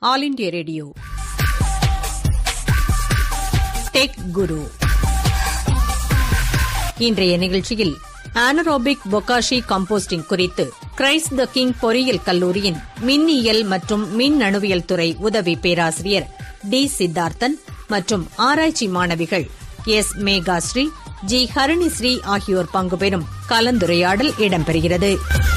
all India radio tech guru இன்றைய நிகழ்ச்சியில் anaerobic bokashi composting குறித்து கிரைஸ்ட் த கிங் பொறியியல் கல்லூரியின் மின்னியல் மற்றும் மின் அணுவியல் துறை உதவி பேராசிரியர் டி சித்தார்த்தன் மற்றும் ஆராய்ச்சி மாணவிகள் எஸ் மேகாஸ்ரீ ஜி ஹரணிஸ்ரீ ஆகியோர் பங்குபெறும் கலந்துரையாடல் இடம்பெறுகிறது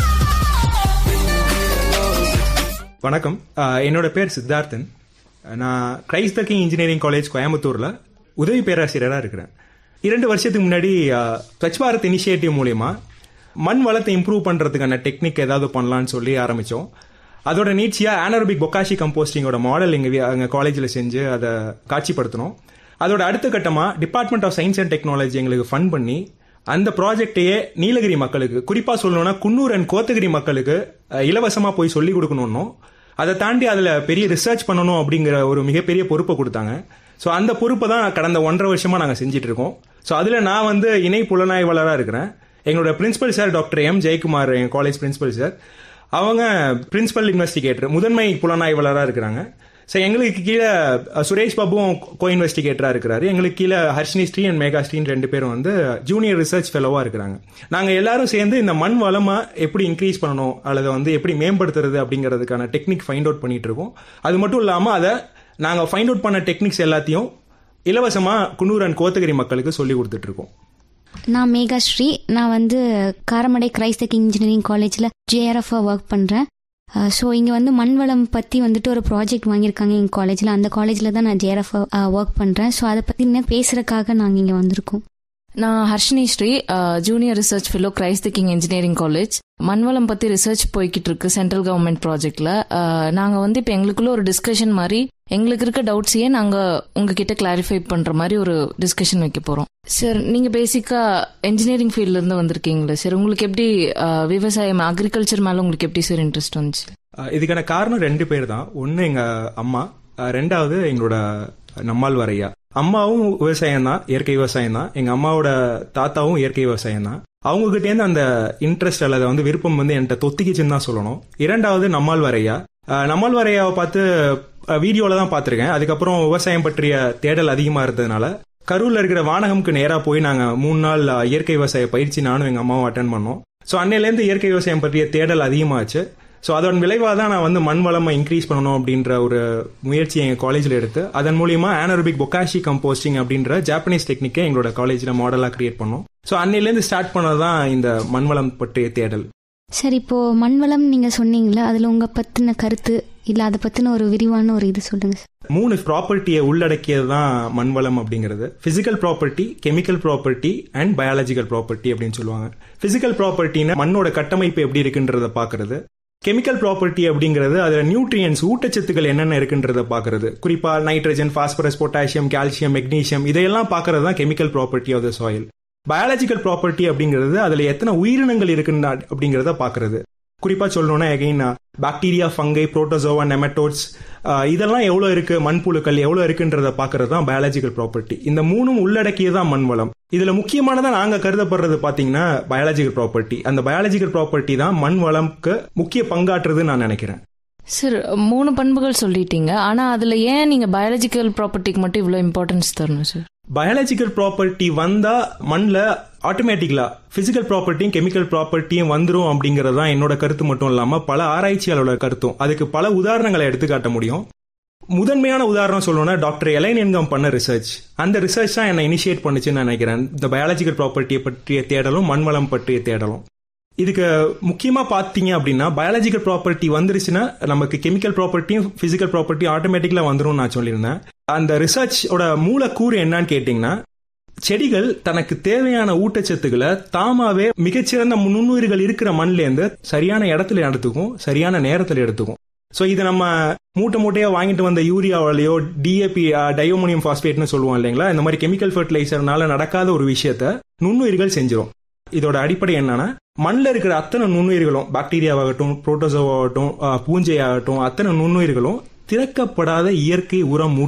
வணக்கம் அஹ், என்னோட பேர் சித்தார்த்தன் நான் Christ the King engineering college கோயம்புத்தூர்ல உதவி பேராசிரியராக இருக்கிறேன் இரண்டு வருஷத்துக்கு முன்னாடி அஹ், ஸ்வச் பாரத் இனிஷியேட்டிவ் மூலியமா மண் வளத்தை இம்ப்ரூவ் பண்றதுக்கான டெக்னிக் ஏதாவது பண்ணலாம்னு சொல்லி ஆரம்பிச்சோம் அதோட நீட்சியா ஆனரோபிக் பொக்காஷி கம்போஸ்டிங்கோட மாடல் எங்க வி- எங்க காலேஜில் செஞ்சு அதை காட்சிப்படுத்தினோம் அதோட அடுத்த கட்டமா department of science and technology எங்களுக்கு ஃபண்ட் பண்ணி அந்த ப்ராஜெக்டையே நீலகிரி மக்களுக்கு குறிப்பா சொல்லணும்னா குன்னூர் அண்ட் கோத்தகிரி மக்களுக்கு அஹ், இலவசமா போய் சொல்லி கொடுக்கணும்னோம் அதை தாண்டி அதுல பெரிய ரிசர்ச் பண்ணணும் அப்படிங்கிற ஒரு மிகப்பெரிய பொறுப்பை கொடுத்தாங்க ஸோ அந்த பொறுப்பை தான் கடந்த ஒன்றரை வருஷமா நாங்க செஞ்சுட்டு இருக்கோம் ஸோ அதுல நான் வந்து இணை புலனாய்வாளராக இருக்கிறேன் எங்களோட principal sir doctor M Jayakumar என் காலேஜ் பிரின்சிபல் சார் அவங்க பிரின்சிபல் இன்வெஸ்டிகேட்டர் முதன்மை புலனாய்வாளராக இருக்கிறாங்க ஸோ எங்களுக்கு கீழே அஹ், சுரேஷ் பாபுவும் கோ இன்வெஸ்டிகேட்டராக இருக்கிறாரு எங்களுக்கு கீழே ஹர்ஷினி ஸ்ரீ அண்ட் மேகா ஸ்ரீன்னு ரெண்டு பேரும் வந்து ஜூனியர் ரிசர்ச் ஃபெலோவாக இருக்கிறாங்க நாங்கள் எல்லாரும் சேர்ந்து இந்த மண் வளமா எப்படி இன்க்ரீஸ் பண்ணணும் அல்லது வந்து எப்படி மேம்படுத்துறது அப்படிங்கிறதுக்கான டெக்னிக் ஃபைண்ட் அவுட் பண்ணிட்டு இருக்கோம் அது மட்டும் இல்லாமல் அதை நாங்கள் ஃபைண்ட் அவுட் பண்ண டெக்னிக்ஸ் எல்லாத்தையும் இலவசமாக குன்னூர் அண்ட் கோத்தகிரி மக்களுக்கு சொல்லி கொடுத்துட்டு இருக்கோம் நான் மேகாஸ்ரீ நான் வந்து காரமடை கிரைஸ்த கிங் இன்ஜினியரிங் காலேஜில் ஜேஆர்எஃப் ஒர்க் பண்ணுறேன் ஸோ இங்கே வந்து மண் வளம் பற்றி வந்துட்டு ஒரு ப்ராஜெக்ட் வாங்கியிருக்காங்க எங்கள் காலேஜில் அந்த காலேஜில் தான் நான் ஜேஆர்எஃப் ஒர்க் பண்ணுறேன் ஸோ அதை பற்றி இன்னும் பேசுகிறதுக்காக நாங்கள் இங்கே வந்திருக்கோம் நான் Harshini Sri junior research fellow Christ the King engineering college மண்வளம் பத்தி ரிசர்ச் போய்கிட்டு இருக்கு சென்ட்ரல் கவர்மெண்ட் ப்ராஜெக்ட்ல நாங்க வந்து இப்ப எங்களுக்குள்ள ஒரு டிஸ்கஷன் மாதிரி எங்களுக்கு இருக்க டவுட்ஸையே நாங்க உங்ககிட்ட கிளாரிஃபை பண்ற மாதிரி ஒரு டிஸ்கஷன் வைக்க போறோம் சார் நீங்க பேசிக்கா இன்ஜினியரிங் ஃபீல்ட்ல இருந்து வந்திருக்கீங்களா சார் உங்களுக்கு எப்படி அஹ், விவசாயம் அக்ரிகல்ச்சர் மேல உங்களுக்கு எப்படி சார் இன்ட்ரெஸ்ட் வந்துச்சு அஹ் இதுக்கான காரணம் ரெண்டு பேர் தான் ஒன்று எங்க அம்மா அஹ் ரெண்டாவது எங்களோட நம்மால் வரையா அம்மாவும் விவசாயம் தான் இயற்கை விவசாயம் தான் எங்க அம்மாவோட தாத்தாவும் இயற்கை விவசாயம் தான் அவங்க கிட்டேருந்து அந்த இன்ட்ரெஸ்ட் அல்லது வந்து விருப்பம் வந்து என்கிட்ட தொத்திக்கிச்சுன்னு தான் சொல்லணும் இரண்டாவது நம்மால் வரையா அஹ் நம்மால் வரையாவை பார்த்து அஹ் வீடியோல தான் பார்த்திருக்கேன் அதுக்கப்புறம் விவசாயம் பற்றிய தேடல் அதிகமா இருந்ததுனால கரூர்ல இருக்கிற வானகம்க்கு நேரா போய் நாங்க மூணு நாள் அஹ், இயற்கை விவசாய பயிற்சி நானும் எங்க அம்மாவும் அட்டன் பண்ணோம் ஸோ அன்னையிலேருந்து இயற்கை விவசாயம் பற்றிய தேடல் அதிகமாச்சு ஸோ அதன் விளைவாக தான் நான் வந்து மண் வளமை இன்க்ரீஸ் பண்ணணும் அப்படின்ற ஒரு முயற்சி எங்கள் காலேஜில் எடுத்து அதன் மூலியமா ஆனரோபிக் பொக்காஷி கம்போஸ்டிங் அப்படின்ற ஜாப்பனீஸ் டெக்னிக்கை எங்களோட காலேஜில் மாடலாக கிரியேட் பண்ணோம் ஸோ அன்னையிலேருந்து ஸ்டார்ட் பண்ணது தான் இந்த மண் வளம் பற்றிய தேடல் சரி இப்போது மண் வளம் நீங்கள் சொன்னீங்களா அதில் உங்கள் பற்றின கருத்து இல்லை அதை பற்றின ஒரு விரிவான ஒரு இது சொல்லுங்கள் சார் மூணு ப்ராப்பர்ட்டியை உள்ளடக்கியது தான் மண் வளம் அப்படிங்கிறது physical property chemical property and biological property அப்படின்னு சொல்லுவாங்க பிசிக்கல் ப்ராப்பர்ட்டினா மண்ணோட கட்டமைப்பு எப்படி இருக்குன்றத பார்க்கறது கெமிக்கல் ப்ராப்பர்ட்டி அப்படிங்கிறது அதுல நியூட்ரியன்ஸ் ஊட்டச்சத்துக்கள் என்னென்ன இருக்குன்றத பார்க்கறது குறிப்பா nitrogen phosphorus potassium calcium magnesium இதையெல்லாம் பார்க்கறது தான் chemical property of the soil biological property அப்படிங்கிறது அதுல எத்தனை உயிரினங்கள் இருக்குன்னு அப்படிங்கிறத பார்க்கறது குறிப்பா சொல்லணும்னா again bacteria fungi protozoa nematodes இதெல்லாம் எவ்வளவு இருக்கு மண்புழுக்கள் எவ்வளவு இருக்குன்றத பார்க்கறது தான் பயாலஜிக்கல் ப்ராப்பர்ட்டி இந்த மூணும் உள்ளடக்கியதான் மண் வளம் இதுல முக்கியமானதா நாங்க கருதப்படுறது பாத்தீங்கன்னா பயாலஜிக்கல் ப்ராப்பர்ட்டி அந்த பயாலஜிக்கல் ப்ராப்பர்ட்டி தான் மண் வளம்க்கு முக்கிய பங்காற்றுதுன்னு நான் நினைக்கிறேன் சார் மூணு பண்புகள் சொல்லிட்டீங்க ஆனா அதுல ஏன் நீங்க பயாலஜிக்கல் ப்ராப்பர்ட்டிக்கு மட்டும் இவ்வளவு இம்பார்ட்டன்ஸ் தரணும் சார் பயாலஜிக்கல் ப்ராப்பர்ட்டி வந்தா மண்ணில் ஆட்டோமேட்டிக்கலா பிசிக்கல் ப்ராப்பர்ட்டியும் கெமிக்கல் ப்ராப்பர்ட்டியும் வந்துரும் அப்படிங்கிறது தான் என்னோட கருத்து மட்டும் இல்லாம பல ஆராய்ச்சியாளரோட கருத்தும் அதுக்கு பல உதாரணங்களை எடுத்துக்காட்ட முடியும் முதன்மையான உதாரணம் சொல்லணும்னா டாக்டர் எலைன் என்கம் பண்ண ரிசர்ச் அந்த ரிசர்ச் தான் என்னை இனிஷியேட் பண்ணுச்சுன்னு நினைக்கிறேன் இந்த பயாலஜிக்கல் ப்ராப்பர்ட்டியை பற்றிய தேடலும் மண்வளம் பற்றிய தேடலும் இதுக்கு முக்கியமா பாத்தீங்க அப்படின்னா பயாலஜிக்கல் ப்ராப்பர்ட்டி வந்துருச்சுன்னா நமக்கு கெமிக்கல் ப்ராப்பர்ட்டியும் பிசிக்கல் ப்ராப்பர்ட்டியும் ஆட்டோமேட்டிக்கலா வந்துரும் நான் சொல்லியிருந்தேன் அந்த ரிசர்ச்சோட மூலக்கூறு என்னன்னு கேட்டீங்கன்னா செடிகள் தனக்கு தேவையான ஊட்டச்சத்துக்களை தாமாவே மிகச்சிறந்த நுண்ணுயிர்கள் இருக்கிற மண்ல இருந்து சரியான இடத்துல எடுத்துக்கும் சரியான நேரத்துல எடுத்துக்கும் சோ இது நம்ம மூட்டை மூட்டையா வாங்கிட்டு வந்த யூரியாவிலையோ டிஏபி டயோமோனியம் பாஸ்பேட்னு சொல்லுவோம் இல்லைங்களா இந்த மாதிரி கெமிக்கல் ஃபர்டிலைசர்னால நடக்காத ஒரு விஷயத்த நுண்ணுயிர்கள் செஞ்சிரும் இதோட அடிப்படை என்னன்னா மண்ணில் இருக்கிற அத்தனை நுண்ணுயிர்களும் பாக்டீரியாவாகட்டும் புரோட்டோசோவாகட்டும் பூஞ்சை ஆகட்டும் அத்தனை நுண்ணுயிர்களும் திறக்கப்படாத இயற்கை உரம் மூட்டைகள்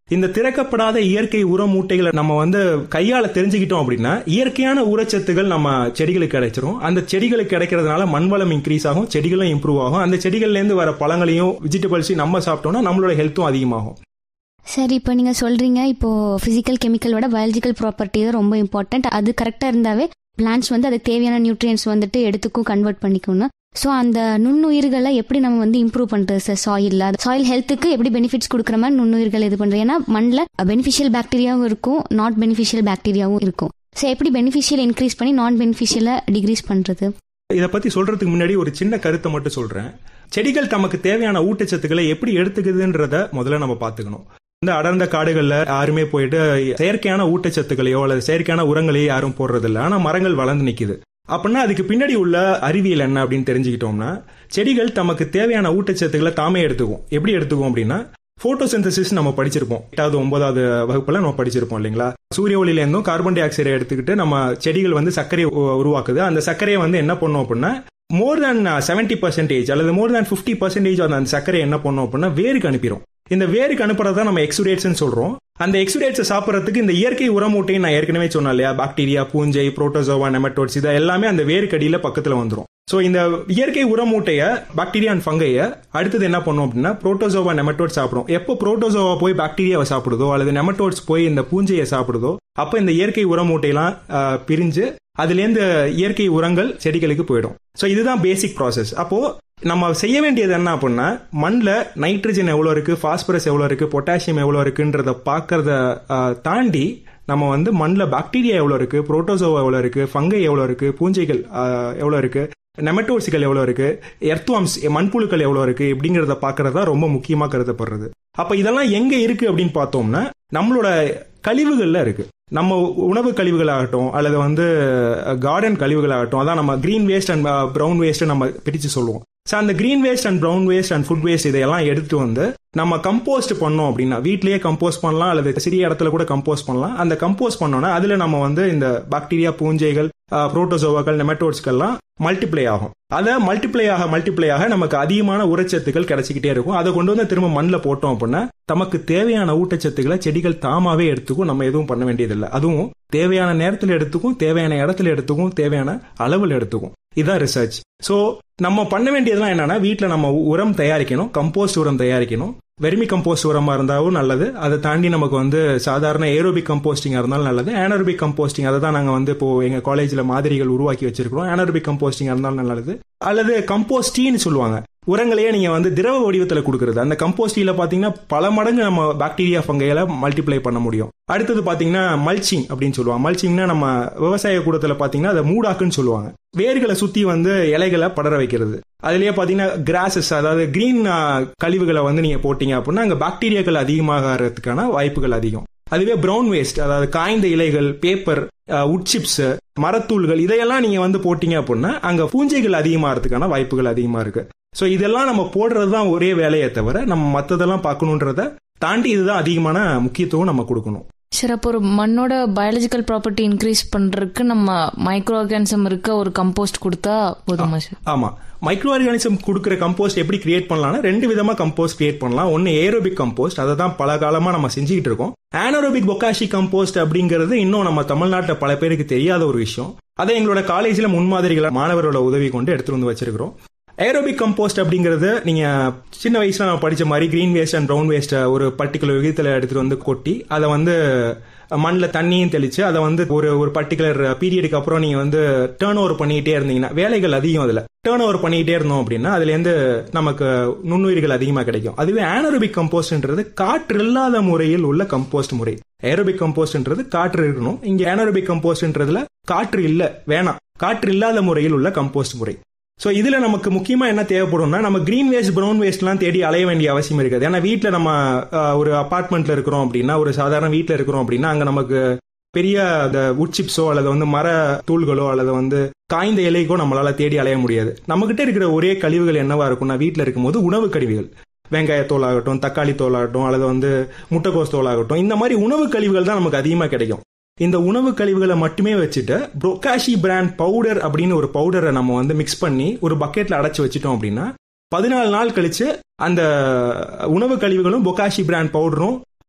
இந்த திறக்கப்படாத இயற்கை உர மூட்டைகளை நம்ம வந்து கையால தெரிஞ்சுக்கிட்டோம் அப்படின்னா இயற்கையான ஊரச்சத்துகள் நம்ம செடிகளுக்கு கிடைச்சிரும் அந்த செடிகளுக்கு கிடைக்கிறதுனால மண் வளம் இன்க்ரீஸ் ஆகும் செடிகளும் இம்ப்ரூவ் ஆகும் அந்த செடிகள்ல இருந்து வர பழங்களையும் வெஜிடபிள்ஸையும் நம்ம சாப்பிட்டோம்னா நம்மளோட ஹெல்த்தும் அதிகமாகும் சரி இப்போ நீங்கள் சொல்கிறீங்க இப்போ ஃபிசிக்கல் கெமிக்கலோட பயாலஜிக்கல் ப்ராப்பர்ட்டி தான் ரொம்ப இம்பார்ட்டன்ட் அது கரெக்டாக இருந்தாவே பிளான்ஸ் வந்து அதுக்கு தேவையான நியூட்ரியன்ஸ் வந்துட்டு எடுத்துக்கும் கன்வெர்ட் பண்ணிக்கணும் ஸோ அந்த நுண்ணுயிர்களை எப்படி நம்ம வந்து இம்ப்ரூவ் பண்ணுறது சார் சாயிலில் சாயில் ஹெல்த்துக்கு எப்படி பெனிஃபிட்ஸ் கொடுக்குற மாதிரி நுண்ணுயிர்கள் இது பண்ணுறது ஏன்னா மண்ணில் பெனிஃபிஷியல் பாக்டீரியாவும் இருக்கும் நாட் பெனிஃபிஷியல் பாக்டீரியாவும் இருக்கும் ஸோ எப்படி பெனிஃபிஷியல் இன்க்ரீஸ் பண்ணி நான் பெனிஃபிஷியலை டிக்ரீஸ் பண்ணுறது இதை பத்தி சொல்றதுக்கு முன்னாடி ஒரு சின்ன கருத்தை மட்டும் சொல்றேன் செடிகள் தமக்கு தேவையான ஊட்டச்சத்துக்களை எப்படி எடுத்துக்குதுன்றத முதல்ல நம்ம பாத்துக்கணும் இந்த அடர்ந்த காடுகள்ல யாருமே போயிட்டு செயற்கையான ஊட்டச்சத்துக்களையோ அல்லது செயற்கையான உரங்களையோ யாரும் போடுறது இல்ல ஆனா மரங்கள் வளர்ந்து நிக்குது அப்படின்னா அதுக்கு பின்னாடி உள்ள அறிவியல் என்ன அப்படின்னு தெரிஞ்சுக்கிட்டோம்னா செடிகள் தமக்கு தேவையான ஊட்டச்சத்துக்களை தாமே எடுத்துக்கும் எப்படி எடுத்துக்கும் அப்படின்னா போட்டோசிந்தசிஸ் நம்ம படிச்சிருப்போம் எட்டாவது ஒன்பதாவது வகுப்புல நம்ம படிச்சிருப்போம் இல்லைங்களா சூரிய ஒளியில இருந்தும் கார்பன் டை ஆக்சைடை எடுத்துக்கிட்டு நம்ம செடிகள் வந்து சர்க்கரையை உ- உருவாக்குது அந்த சர்க்கரையை வந்து என்ன பண்ணும் அப்படின்னா மோர் தேன் செவன்டி பர்சன்டேஜ் அல்லது மோர் தேன் ஃபிஃப்டி பர்சன்டேஜ் அந்த சர்க்கரை என்ன பண்ணும் அப்படின்னா வேருக்கு அனுப்பிடும் இந்த வேருக்கு அனுப்புறது தான் நம்ம எக்ஸுடேட்ஸ் சொல்றோம் அந்த எக்ஸுடேட்ஸை சாப்பிட்றதுக்கு இந்த இயற்கை உரமூட்டையும் நான் ஏற்கனவே சொன்னேன் இல்லையா பாக்டீரியா பூஞ்சை புரோட்டோசோவா நெமட்டோட்ஸ் இது எல்லாமே அந்த வேருக்கடியில பக்கத்துல வந்துரும் சோ இந்த இயற்கை உரமூட்டைய பாக்டீரியா அண்ட் ஃபங்கைய அடுத்தது என்ன பண்ணும் அப்படின்னா புரோட்டோசோவா நெமட்டோட் சாப்பிடும் எப்போ புரோட்டோசோவா போய் பாக்டீரியாவை சாப்பிடுதோ அல்லது நெமட்டோட்ஸ் போய் இந்த பூஞ்சையை சாப்பிடுதோ அப்ப இந்த இயற்கை உரமூட்டையெல்லாம் ஆஹ், பிரிஞ்சு அதுலேருந்து இயற்கை உரங்கள் செடிகளுக்கு போயிடும் ஸோ இதுதான் பேசிக் ப்ராசஸ் அப்போ நம்ம செய்ய வேண்டியது என்ன அப்படின்னா மண்ணில் நைட்ரஜன் எவ்வளோ இருக்கு பாஸ்பரஸ் எவ்வளோ இருக்கு பொட்டாசியம் எவ்வளோ இருக்குன்றத பார்க்கறத ஆஹ், தாண்டி நம்ம வந்து மண்ணில் பாக்டீரியா எவ்வளோ இருக்கு புரோட்டோசோவா எவ்வளோ இருக்கு ஃபங்கை எவ்வளோ இருக்கு பூஞ்சைகள் ஆஹ், எவ்வளோ இருக்கு நெமட்டோட்ஸுகள் எவ்வளோ இருக்கு எர்த்வாம்ஸ் மண்புழுக்கள் எவ்வளோ இருக்கு இப்படிங்கிறத பார்க்கறது தான் ரொம்ப முக்கியமாக கருதப்படுறது அப்ப இதெல்லாம் எங்க இருக்கு அப்படின்னு பார்த்தோம்னா நம்மளோட கழிவுகள்ல இருக்கு நம்ம உணவு கழிவுகளாகட்டும் அல்லது வந்து கார்டன் கழிவுகளாகட்டும் அதான் நம்ம green waste and brown waste நம்ம பிரிச்சு சொல்லுவோம் ஸோ அந்த green waste and brown waste and food waste இதையெல்லாம் எடுத்துட்டு வந்து நம்ம கம்போஸ்ட் பண்ணோம் அப்படின்னா வீட்லயே கம்போஸ்ட் பண்ணலாம் அல்லது சிறிய இடத்துல கூட கம்போஸ்ட் பண்ணலாம் அந்த கம்போஸ்ட் பண்ணோம்னா அதுல நம்ம வந்து இந்த பாக்டீரியா பூஞ்சைகள் புரோட்டோசோவாக்கள் நெமட்டோட்ஸ்கெல்லாம் மல்டிப்ளை ஆகும் அதை மல்டிப்ளை ஆக மல்டிப்ளை ஆக நமக்கு அதிகமான உரச்சத்துக்கள் கிடைச்சிக்கிட்டே இருக்கும் அதை கொண்டு வந்து திரும்ப மண்ணில் போட்டோம் அப்படின்னா நமக்கு தேவையான ஊட்டச்சத்துக்களை செடிகள் தாமாவே எடுத்துக்கும் நம்ம எதுவும் பண்ண வேண்டியதில்லை அதுவும் தேவையான நேரத்தில் எடுத்துக்கும் தேவையான இடத்துல எடுத்துக்கும் தேவையான அளவில் எடுத்துக்கும் இதுதான் ரிசர்ச் ஸோ நம்ம பண்ண வேண்டியதெல்லாம் என்னன்னா வீட்டில் நம்ம உரம் தயாரிக்கணும் கம்போஸ்ட் உரம் தயாரிக்கணும் வெர்மி கம்போஸ்ட் உரமா இருந்தாலும் நல்லது அதை தாண்டி நமக்கு வந்து சாதாரண ஏரோபிக் கம்போஸ்டிங்கா இருந்தாலும் நல்லது ஆனரோபிக் கம்போஸ்டிங் அதை தான் நாங்க வந்து இப்போ எங்க காலேஜ்ல மாதிரிகள் உருவாக்கி வச்சிருக்கிறோம் ஆனரோபிக் கம்போஸ்டிங்கா இருந்தாலும் நல்லது அல்லது கம்போஸ்டின்னு சொல்லுவாங்க உரங்களையே நீங்க வந்து திரவ வடிவத்துல கொடுக்கறது அந்த கம்போஸ்டில பாத்தீங்கன்னா பல மடங்கு நம்ம பாக்டீரியா ஃபங்கைகளை மல்டிப்ளை பண்ண முடியும் அடுத்தது பாத்தீங்கன்னா மல்ச்சிங் அப்படின்னு சொல்லுவாங்க மல்ச்சிங்னா நம்ம விவசாய கூடத்துல பாத்தீங்கன்னா அதை மூடாக்குன்னு சொல்லுவாங்க வேர்களை சுத்தி வந்து இலைகளை படர வைக்கிறது அதுலயே பாத்தீங்கன்னா கிராசஸ் அதாவது கிரீன் கழிவுகளை வந்து நீங்க போட்டீங்க அப்படின்னா அங்க பாக்டீரியாக்கள் அதிகமாகறதுக்கான வாய்ப்புகள் அதிகம் அதுவே பிரவுன் வேஸ்ட் அதாவது காய்ந்த இலைகள் பேப்பர் உட் சிப்ஸ் மரத்தூள்கள் இதையெல்லாம் நீங்க வந்து போட்டீங்க அப்படின்னா அங்க பூஞ்சைகள் அதிகமாகிறதுக்கான வாய்ப்புகள் அதிகமா இருக்கு ஸோ இதெல்லாம் நம்ம போடுறது தான் ஒரே வேலையை தவிர நம்ம மற்றதெல்லாம் பார்க்கணுன்றத தாண்டி இதுதான் அதிகமான முக்கியத்துவம் நம்ம கொடுக்கணும் சரி அப்போ ஒரு மண்ணோட பயாலஜிக்கல் ப்ராப்பர்ட்டி இன்க்ரீஸ் பண்றதுக்கு நம்ம மைக்ரோ ஆர்கானிசம் இருக்க ஒரு கம்போஸ்ட் கொடுத்தா போதுமா சார் ஆமா மைக்ரோ ஆர்கானிசம் கொடுக்குற கம்போஸ்ட் எப்படி கிரியேட் பண்ணலாம்னா ரெண்டு விதமா கம்போஸ்ட் கிரியேட் பண்ணலாம் ஒன்னு ஏரோபிக் கம்போஸ்ட் அதை தான் பல காலமா நம்ம செஞ்சுக்கிட்டு இருக்கோம் ஆனரோபிக் பொக்காஷி கம்போஸ்ட் அப்படிங்கிறது இன்னும் நம்ம தமிழ்நாட்டில் பல பேருக்கு தெரியாத ஒரு விஷயம் அதை எங்களோட காலேஜில் முன்மாதிரிகளை மாணவரோட உதவி கொண்டு எடுத்துட்டு வந்து வச்சிருக்கிறோம் ஏரோபிக் கம்போஸ்ட் அப்படிங்கிறது நீங்க சின்ன வயசுல நம்ம படிச்ச மாதிரி green waste and brown waste ஒரு பர்டிகுலர் விகிதத்தில் எடுத்துட்டு வந்து கொட்டி அதை வந்து மண்ணில் தண்ணியும் தெளிச்சு அதை வந்து ஒரு ஒரு பர்டிகுலர் பீரியடுக்கு அப்புறம் நீங்க வந்து டேர்ன் ஓவர் பண்ணிக்கிட்டே இருந்தீங்கன்னா வேலைகள் அதிகம் அதுல டேர்ன் ஓவர் பண்ணிக்கிட்டே இருந்தோம் அப்படின்னா அதுல இருந்து நமக்கு நுண்ணுயிர்கள் அதிகமா கிடைக்கும் அதுவே ஆனரோபிக் கம்போஸ்ட்ன்றது காற்று இல்லாத முறையில் உள்ள கம்போஸ்ட் முறை ஏரோபிக் கம்போஸ்ட்ன்றது காற்று இருக்கணும் இங்க ஏனரோபிக் கம்போஸ்ட்ன்றதுல காற்று இல்ல வேணாம் காற்று இல்லாத முறையில் உள்ள கம்போஸ்ட் முறை ஸோ இதுல நமக்கு முக்கியமா என்ன தேவைப்படும்னா நம்ம கிரீன் வேஸ்ட் ப்ரௌன் வேஸ்ட்லாம் தேடி அலைய வேண்டிய அவசியம் இருக்காது ஏன்னா வீட்டில் நம்ம ஒரு அபார்ட்மெண்ட்ல இருக்கிறோம் அப்படின்னா ஒரு சாதாரண வீட்டில் இருக்கிறோம் அப்படின்னா அங்க நமக்கு பெரிய அந்த உட் சிப்ஸோ அல்லது வந்து மர தூள்களோ அல்லது வந்து காய்ந்த இலைக்கோ நம்மளால தேடி அலைய முடியாது நம்மகிட்ட இருக்கிற ஒரே கழிவுகள் என்னவா இருக்கும்னா வீட்டில் இருக்கும்போது உணவு கழிவுகள் வெங்காயத்தோல் ஆகட்டும் தக்காளி தோல் ஆகட்டும் அல்லது வந்து முட்டைக்கோஸ் தோல் ஆகட்டும் இந்த மாதிரி உணவு கழிவுகள் தான் நமக்கு அதிகமாக கிடைக்கும் இந்த உணவு கழிவுகளை மட்டுமே வச்சுட்டு புரோகாஷி பிராண்ட் பவுடர் அப்படின்னு ஒரு பவுடரை நம்ம வந்து மிக்ஸ் பண்ணி ஒரு பக்கெட்ல அடைச்சு வச்சிட்டோம் அப்படின்னா பதினாலு நாள் கழிச்சு அந்த உணவு கழிவுகளும் பொக்காஷி பிராண்ட் பவுடரும்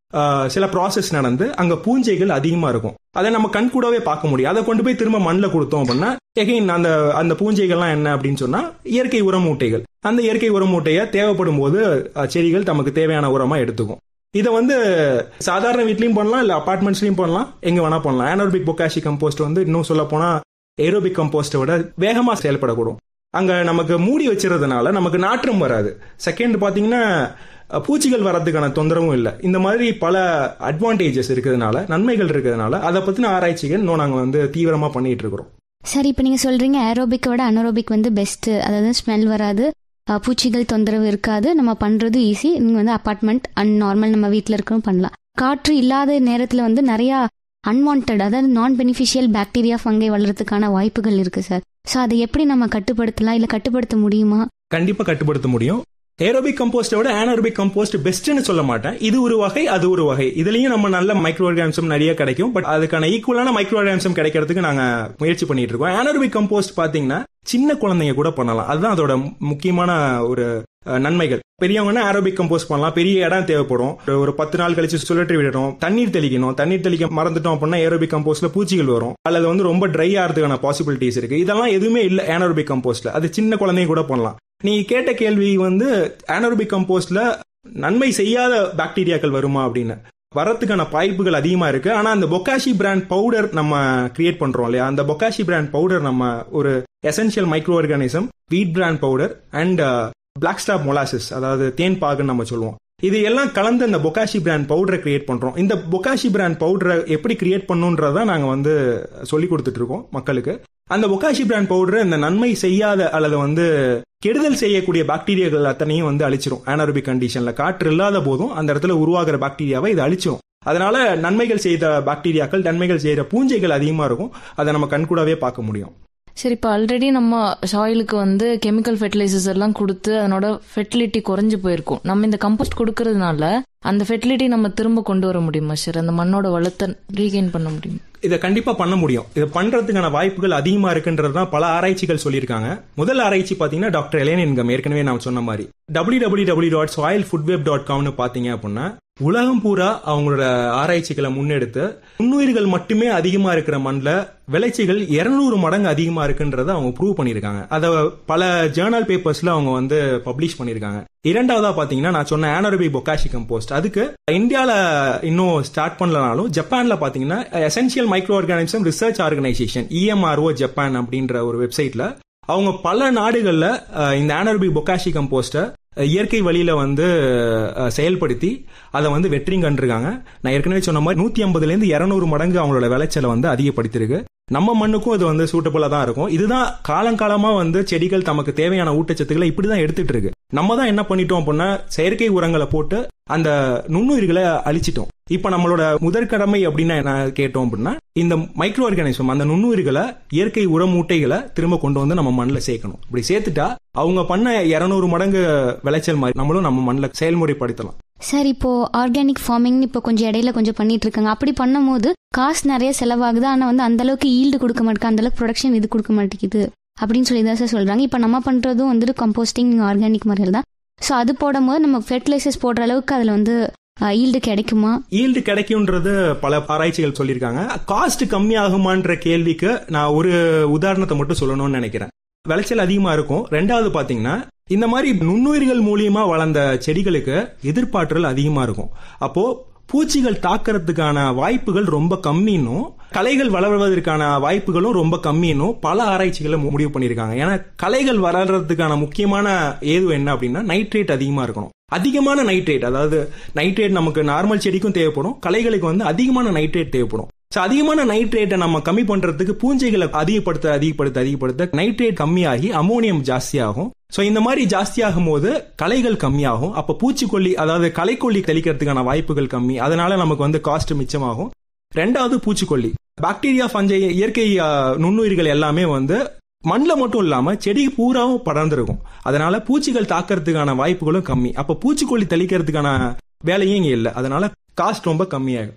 ஆஹ், சில ப்ராசஸ் நடந்து அங்க பூஞ்சைகள் அதிகமா இருக்கும் அதை நம்ம கண் கூடவே பார்க்க முடியும் அதை கொண்டு போய் திரும்ப மண்ணில் கொடுத்தோம் அப்படின்னா எகைன் அந்த அந்த பூஞ்சைகள்லாம் என்ன அப்படின்னு சொன்னா இயற்கை உர மூட்டைகள் அந்த இயற்கை உர மூட்டையை தேவைப்படும் போது அஹ், செடிகள் தமக்கு தேவையான உரமா எடுத்துக்கும் இதை வந்து சாதாரண வீட்லயும் பண்ணலாம் இல்ல அபார்ட்மெண்ட்ஸ்லயும் பண்ணலாம் எங்க வேணா பண்ணலாம் ஆனோபிக் பொக்காஷி கம்போஸ்ட் வந்து இன்னும் சொல்ல போனா ஏரோபிக் கம்போஸ்ட்டை விட வேகமா செயல்படக்கூடும் அங்க நமக்கு மூடி வச்சிருந்ததுனால நமக்கு நாற்றம் வராது செகண்ட் பாத்தீங்கன்னா அஹ், பூச்சிகள் வர்றதுக்கான தொந்தரவும் இல்லை இந்த மாதிரி பல அட்வான்டேஜஸ் இருக்கிறதுனால நன்மைகள் இருக்கிறதுனால அதை பத்தின ஆராய்ச்சிகள் இன்னும் நாங்க வந்து தீவிரமா பண்ணிட்டு இருக்கிறோம் சார் இப்போ நீங்கள் சொல்கிறீங்க ஏரோபிக்கை விட அனரோபிக் வந்து பெஸ்ட்டு அதாவது ஸ்மெல் வராது அஹ், பூச்சிகள் தொந்தரவு இருக்காது நம்ம பண்ணுறது ஈஸி நீங்கள் வந்து அப்பார்ட்மெண்ட் அண்ட் நார்மல் நம்ம வீட்டில் இருக்கவும் பண்ணலாம் காற்று இல்லாத நேரத்தில் வந்து நிறையா அன்வான்ட் அதாவது நான் பெனிஃபிஷியல் பாக்டீரியா ஃபங்கை வளர்றதுக்கான வாய்ப்புகள் இருக்குது சார் ஸோ அதை எப்படி நம்ம கட்டுப்படுத்தலாம் இல்லை கட்டுப்படுத்த முடியுமா கண்டிப்பா கட்டுப்படுத்த முடியும் ஏரோபிக் கம்போஸ்டை விட ஆனரோபிக் கம்போஸ்ட் பெஸ்ட்னு சொல்ல மாட்டேன் இது ஒரு வகை அது ஒரு வகை இதுலயும் நம்ம நல்ல மைக்ரோ ஆர்கானிசம் நிறைய கிடைக்கும் பட் அதுக்கான ஈக்குவலான மைக்ரோ ஆர்கானிசம் கிடைக்கிறதுக்கு நாங்க முயற்சி பண்ணிட்டு இருக்கோம் ஆனரோபிக் கம்போஸ்ட் பாத்தீங்கன்னா சின்ன குழந்தைங்க கூட பண்ணலாம் அதுதான் அதோட முக்கியமான ஒரு அஹ், நன்மைகள் பெரியவங்கன்னா ஆரோபிக் கம்போஸ்ட் பண்ணலாம் பெரிய இடம் தேவைப்படும் ஒரு- ஒரு பத்து நாள் கழிச்சு சுழற்றி விடணும் தண்ணீர் தெளிக்கணும் தண்ணீர் தெளிக்க மறந்துட்டோம் அப்படின்னா ஏரோபிக் கம்போஸ்ட்ல பூச்சிகள் வரும் அல்லது வந்து ரொம்ப ட்ரை ஆகிறதுக்கான பாசிபிலிட்டிஸ் இருக்கு இதெல்லாம் எதுவுமே இல்ல ஆனரோபிக் கம்போஸ்ட்ல அது சின்ன குழந்தைங்க கூட பண்ணலாம் நீங்க கேட்ட கேள்வி வந்து ஆனரோபிக் கம்போஸ்ட்ல நன்மை செய்யாத பாக்டீரியாக்கள் வருமா அப்படின்னு வரத்துக்கான வாய்ப்புகள் அதிகமா இருக்கு ஆனா அந்த பொக்காஷி பிராண்ட் பவுடர் நம்ம கிரியேட் பண்றோம் இல்லையா அந்த பொக்காஷி பிராண்ட் பவுடர் நம்ம ஒரு essential micro organism wheat bran powder and blackstrap molasses அதாவது தேன் பாகுன்னு நம்ம சொல்லுவோம் இது எல்லாம் கலந்து அந்த பொக்காஷி பிராண்ட் பவுடரை கிரியேட் பண்றோம் இந்த பொக்காஷி பிராண்ட் பவுடரை எப்படி கிரியேட் பண்ணுன்றதை நாங்க வந்து சொல்லி கொடுத்துட்டு இருக்கோம் மக்களுக்கு அந்த பொக்காஷி பிராண்ட் பவுடர் இந்த நன்மை செய்யாத அல்லது வந்து கெடுதல் செய்யக்கூடிய பாக்டீரியாக்கள் அத்தனையும் வந்து அழிச்சிரும் ஆனரோபிக் கண்டிஷன்ல காற்று இல்லாத போதும் அந்த இடத்துல உருவாகிற பாக்டீரியாவை இது அழிச்சிரும் அதனால நன்மைகள் செய்த பாக்டீரியாக்கள் நன்மைகள் செய்யற பூஞ்சைகள் அதிகமா இருக்கும் அதை நம்ம கண்கூடாவே பார்க்க முடியும் சரி இப்போ ஆல்ரெடி நம்ம சாயிலுக்கு வந்து கெமிக்கல் ஃபெர்டிலைசர்ஸ் எல்லாம் கொடுத்து அதனோட ஃபெர்டிலிட்டி குறைஞ்சு போயிருக்கும் நம்ம இந்த கம்போஸ்ட் கொடுக்கறதுனால அந்த ஃபெர்டிலிட்டி நம்ம திரும்ப கொண்டு வர முடியுமா சார் அந்த மண்ணோட வளத்தை ரீகெயின் பண்ண முடியுமா இதை கண்டிப்பா பண்ண முடியும் இதை பண்றதுக்கான வாய்ப்புகள் அதிகமா இருக்குன்றது தான் பல ஆராய்ச்சிகள் சொல்லியிருக்காங்க முதல் ஆராய்ச்சி பாத்தீங்கன்னா டாக்டர் எலேனின்கம் ஏற்கனவே நான் சொன்ன மாதிரி W W W dot soil food web dot காம்னு பாத்தீங்க அப்படின்னா உலகம் பூரா அவங்களோட ஆராய்ச்சிகளை முன்னெடுத்து நுண்ணுயிர்கள் மட்டுமே அதிகமா இருக்கிற மண்ணில் விளைச்சல்கள் 200 மடங்கு அதிகமா இருக்குன்றத அவங்க ப்ரூவ் பண்ணியிருக்காங்க அதை பல ஜேர்னல் பேப்பர்ஸ்ல அவங்க வந்து பப்ளிஷ் பண்ணியிருக்காங்க இரண்டாவதா பாத்தீங்கன்னா நான் சொன்ன ஆனரபி பொக்காஷி கம்போஸ்ட் அதுக்கு இந்தியால இன்னும் ஸ்டார்ட் பண்ணலனாலும் ஜப்பான்ல பாத்தீங்கன்னா essential micro organism research organisation EMRO Japan அப்படின்ற ஒரு வெப்சைட்ல அவங்க பல நாடுகள்ல அஹ், இந்த ஆனரபி பொக்காஷி கம்போஸ்ட இயற்கை வழியில வந்து அஹ், செயல்படுத்தி அதை வந்து வெற்றி கண்டிருக்காங்க நான் ஏற்கனவே சொன்ன மாதிரி நூத்தி ஐம்பதுல இருந்து இருநூறு மடங்கு அவங்களோட விளைச்சலை வந்து அதிகப்படுத்திருக்கு நம்ம மண்ணுக்கும் இது வந்து சூட்டபுளா தான் இருக்கும் இதுதான் காலங்காலமா வந்து செடிகள் தமக்கு தேவையான ஊட்டச்சத்துக்களை இப்படிதான் எடுத்துட்டு இருக்கு நம்ம தான் என்ன பண்ணிட்டோம் அப்படின்னா செயற்கை உரங்களை போட்டு அந்த நுண்ணுயிர்களை அழிச்சிட்டோம் இப்ப நம்மளோட முதற்கடமை அப்படின்னு என்ன கேட்டோம் அப்படின்னா இந்த மைக்ரோ ஆர்கானிசம் அந்த நுண்ணுயிர்களை இயற்கை உர மூட்டைகளை திரும்ப கொண்டு வந்து நம்ம மண்ணில் சேர்க்கணும் இப்படி சேர்த்துட்டா அவங்க பண்ண 200 மடங்கு விளைச்சல் மாதிரி நம்மளும் நம்ம மண்ணில் செயல்முறைப்படுத்தலாம் சார் இப்போ ஆர்கானிக் ஃபார்மிங் இப்போ கொஞ்சம் இடையில கொஞ்சம் பண்ணிட்டு இருக்காங்க அப்படி பண்ணும்போது காசு நிறைய செலவாகுது ஆனால் வந்து அந்த அளவுக்கு ஈல்டு கொடுக்க மாட்டேங்குது அந்த அளவுக்கு ப்ரொடக்ஷன் இது கொடுக்க மாட்டேங்குது அப்படின்னு சொல்லி தான் சார் சொல்றாங்க இப்போ நம்ம பண்றதும் வந்துட்டு கம்போஸ்டிங் ஆர்கானிக் முறையில் தான் ஸோ அது போடும்போது நம்ம ஃபெர்டிலைசர்ஸ் போடுற அளவுக்கு அதில் வந்து ஈல்டு கிடைக்குமா ஈல்டு கிடைக்கும்ன்றது பல ஆராய்ச்சிகள் சொல்லியிருக்காங்க காஸ்ட் கம்மி ஆகுமான்ற கேள்விக்கு நான் ஒரு உதாரணத்தை மட்டும் சொல்லணும்னு நினைக்கிறேன் விளைச்சல் அதிகமா இருக்கும் ரெண்டாவது பாத்தீங்கன்னா இந்த மாதிரி நுண்ணுயிர்கள் மூலியமா வளர்ந்த செடிகளுக்கு எதிர்பார்த்தல் அதிகமா இருக்கும் அப்போ பூச்சிகள் தாக்குறதுக்கான வாய்ப்புகள் ரொம்ப கம்மின்னும் களைகள் வளர்வதற்கான வாய்ப்புகளும் ரொம்ப கம்மின்னும் பல ஆராய்ச்சிகளை மு- முடிவு பண்ணியிருக்காங்க ஏன்னா களைகள் வளர்றதுக்கான முக்கியமான ஏது என்ன அப்படின்னா நைட்ரேட் அதிகமா இருக்கணும் அதிகமான நைட்ரேட் அதாவது நைட்ரேட் நமக்கு நார்மல் செடிக்கும் தேவைப்படும் களைகளுக்கு வந்து அதிகமான நைட்ரேட் தேவைப்படும் ஸோ அதிகமான நைட்ரேட்டை நம்ம கம்மி பண்றதுக்கு பூஞ்சைகளை அதிகப்படுத்த அதிகப்படுத்த அதிகப்படுத்த நைட்ரேட் கம்மியாகி அமோனியம் ஜாஸ்தியாகும் ஸோ இந்த மாதிரி ஜாஸ்தியாகும் போது களைகள் கம்மியாகும் அப்ப பூச்சிக்கொல்லி அதாவது களைக்கொல்லி தெளிக்கிறதுக்கான வாய்ப்புகள் கம்மி அதனால நமக்கு வந்து காஸ்ட் மிச்சமாகும் ரெண்டாவது பூச்சிக்கொல்லி பாக்டீரியா ஃபஞ்சை இயற்கை ஆ, நுண்ணுயிர்கள் எல்லாமே வந்து மண்ணில் மட்டும் இல்லாம செடி பூராவும் படர்ந்திருக்கும் அதனால பூச்சிகள் தாக்கறதுக்கான வாய்ப்புகளும் கம்மி அப்ப பூச்சிக்கொல்லி தெளிக்கிறதுக்கான வேலையும் இங்க இல்லை அதனால காஸ்ட் ரொம்ப கம்மியாகும்